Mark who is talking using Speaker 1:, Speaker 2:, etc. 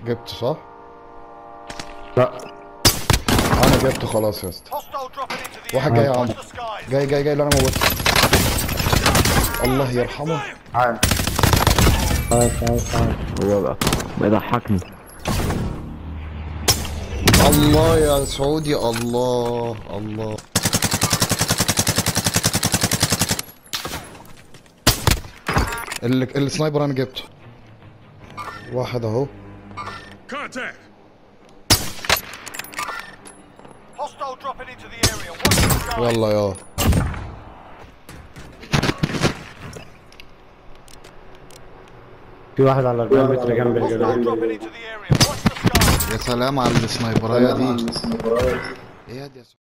Speaker 1: جبت صح؟
Speaker 2: لا
Speaker 1: انا جبته خلاص يا اسطى
Speaker 3: Hostile dropping into the
Speaker 1: واحد
Speaker 3: area.
Speaker 1: جاي يا
Speaker 3: Watch
Speaker 1: عم
Speaker 3: the skies.
Speaker 1: جاي جاي جاي اللي انا موته الله يرحمه
Speaker 2: عارف عارف عارف عارف
Speaker 4: هو بقى بيضحكني
Speaker 1: الله يا سعودي الله الله اللي السنايبر انا جبته واحد اهو
Speaker 5: Contact!
Speaker 3: Hostile dropping into the area. Watch the skies.
Speaker 1: يلا يا
Speaker 2: في واحد على 40 متر جنب
Speaker 3: Hostile
Speaker 2: الجدار
Speaker 3: dropping into the area. Watch the skies.
Speaker 1: يا سلام على السنايبرايه دي ايه يا دي يا